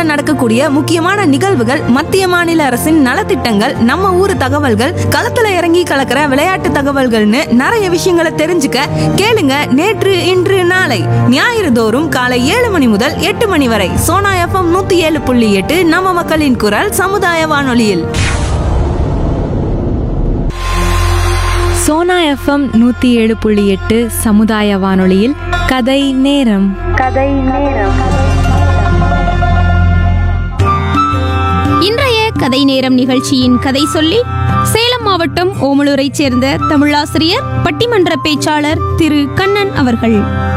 ஊர்ல நடக்கக்கூடிய முக்கியமான நிகழ்வுகள் மத்திய மாநில அரசின் நலத்திட்டங்கள் நம்ம ஊர் தகவல்கள் களத்துல இறங்கி கலக்கிற விளையாட்டு தகவல்கள்னு நிறைய விஷயங்களை தெரிஞ்சுக்க கேளுங்க நேற்று இன்று நாளை ஞாயிறு தோறும் காலை ஏழு மணி முதல் எட்டு மணி வரை சோனா எஃப்எம் நூத்தி ஏழு புள்ளி எட்டு நம்ம மக்களின் குரல் சமுதாய வானொலியில் சோனா எஃப்எம் நூற்றி ஏழு புள்ளி எட்டு சமுதாய வானொலியில் கதை நேரம் இன்றைய கதை நேரம் நிகழ்ச்சியின் கதை சொல்லி சேலம் மாவட்டம் ஓமலூரைச் சேர்ந்த தமிழாசிரியர் பட்டிமன்ற பேச்சாளர் திரு கண்ணன் அவர்கள்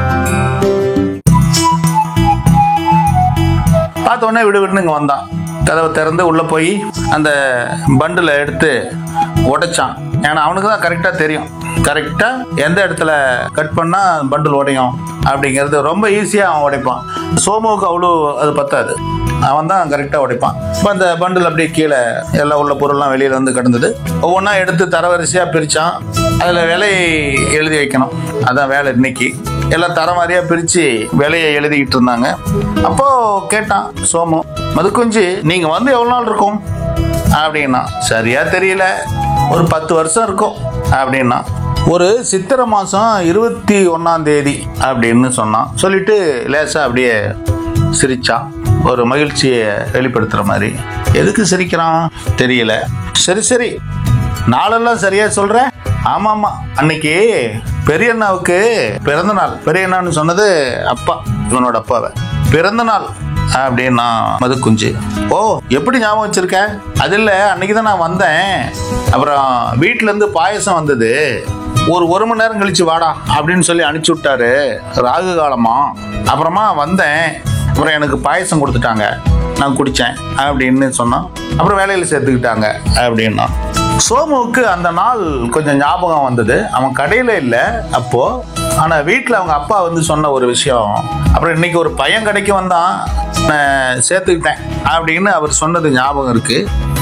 பார்த்த உடனே விடு விடுன்னு இங்கே வந்தான் கதவை திறந்து உள்ளே போய் அந்த பண்டில் எடுத்து உடைச்சான் ஏன்னா அவனுக்கு தான் கரெக்டாக தெரியும் கரெக்டாக எந்த இடத்துல கட் பண்ணால் பண்டில் உடையும் அப்படிங்கிறது ரொம்ப ஈஸியாக அவன் உடைப்பான் சோமுவுக்கு அவ்வளோ அது பத்தாது அவன் தான் கரெக்டாக உடைப்பான் இப்போ அந்த பண்டில் அப்படியே கீழே எல்லாம் உள்ள பொருள்லாம் வெளியில் வந்து கிடந்தது ஒவ்வொன்றா எடுத்து தரவரிசையாக பிரித்தான் அதில் விலையை எழுதி வைக்கணும் அதான் வேலை இன்னைக்கு எல்லாம் தரம் வாரியாக பிரித்து விலையை எழுதிக்கிட்டு இருந்தாங்க அப்போ கேட்டான் சோமு மதுக்குஞ்சு நீங்க வந்து எவ்வளவு நாள் இருக்கும் அப்படின்னா சரியா தெரியல ஒரு பத்து வருஷம் இருக்கும் அப்படின்னா ஒரு சித்திரை மாசம் இருபத்தி ஒன்னாம் தேதி அப்படின்னு சொன்னான் சொல்லிட்டு லேசா அப்படியே சிரிச்சான் ஒரு மகிழ்ச்சியை வெளிப்படுத்துற மாதிரி எதுக்கு சிரிக்கிறான் தெரியல சரி சரி நாளெல்லாம் சரியா சொல்ற ஆமா ஆமா அன்னைக்கு பெரியண்ணாவுக்கு பிறந்த நாள் பெரியண்ணான்னு சொன்னது அப்பா இவனோட அப்பாவை பிறந்த நாள் அப்படின்னா மது குஞ்சு ஓ எப்படி ஞாபகம் வச்சிருக்க அது இல்லை அன்னைக்கு தான் நான் வந்தேன் அப்புறம் வீட்ல இருந்து பாயசம் வந்தது ஒரு ஒரு மணி நேரம் கழிச்சு வாடா அப்படின்னு சொல்லி அனுப்பிச்சு விட்டாரு ராகு காலமா அப்புறமா வந்தேன் அப்புறம் எனக்கு பாயசம் கொடுத்துட்டாங்க நான் குடித்தேன் அப்படின்னு சொன்னான் அப்புறம் வேலையில் சேர்த்துக்கிட்டாங்க அப்படின்னா சோமுவுக்கு அந்த நாள் கொஞ்சம் ஞாபகம் வந்தது அவன் கடையில் இல்லை அப்போ ஆனால் வீட்டில் அவங்க அப்பா வந்து சொன்ன ஒரு விஷயம் அப்புறம் இன்னைக்கு ஒரு பையன் கடைக்கு வந்தான் நான் சேர்த்துக்கிட்டேன் அப்படின்னு அவர் சொன்னது ஞாபகம் இருக்கு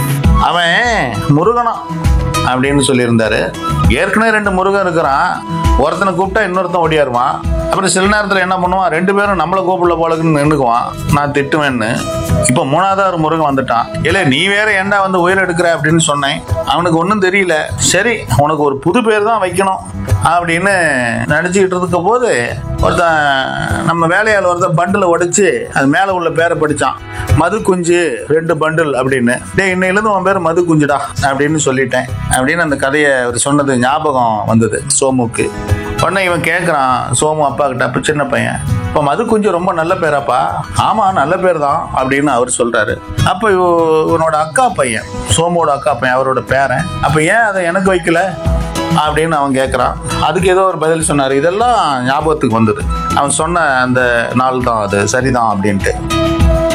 அவன் முருகனா அப்படின்னு சொல்லியிருந்தாரு ஏற்கனவே ரெண்டு முருகன் இருக்கிறான் ஒருத்தனை கூப்பிட்டா இன்னொருத்தன் ஓடியாருவான் அப்புறம் சில நேரத்தில் என்ன பண்ணுவான் ரெண்டு பேரும் நம்மளை கூப்பிடல போலக்குன்னு நின்றுக்குவான் நான் திட்டுவேன்னு இப்போ மூணாவது ஒரு முருகன் வந்துட்டான் இல்லை நீ வேற ஏன்டா வந்து உயிர் எடுக்கிற அப்படின்னு சொன்னேன் அவனுக்கு ஒன்றும் தெரியல சரி உனக்கு ஒரு புது பேர் தான் வைக்கணும் அப்படின்னு நினச்சிக்கிட்டு இருக்க போது ஒருத்தன் நம்ம வேலையால் ஒருத்தன் பண்டில் உடைச்சு அது மேலே உள்ள பேரை படித்தான் மது குஞ்சு ரெண்டு பண்டில் அப்படின்னு டே இன்னையிலேருந்து உன் பேர் மது குஞ்சுடா அப்படின்னு சொல்லிட்டேன் அப்படின்னு அந்த கதையை அவர் சொன்னது ஞாபகம் வந்தது சோமுக்கு உடனே இவன் கேட்குறான் சோமு அப்பா கிட்ட அப்போ சின்ன பையன் இப்போ மது குஞ்சு ரொம்ப நல்ல பேராப்பா ஆமாம் நல்ல பேர் தான் அப்படின்னு அவர் சொல்கிறாரு அப்போ இவ- இவனோட அக்கா பையன் சோமோட அக்கா பையன் அவரோட பேரன் அப்போ ஏன் அதை எனக்கு வைக்கல அப்படின்னு அவன் கேட்குறான் அதுக்கு ஏதோ ஒரு பதில் சொன்னார் இதெல்லாம் ஞாபகத்துக்கு வந்தது அவன் சொன்ன அந்த நாள் தான் அது சரிதான் அப்படின்ட்டு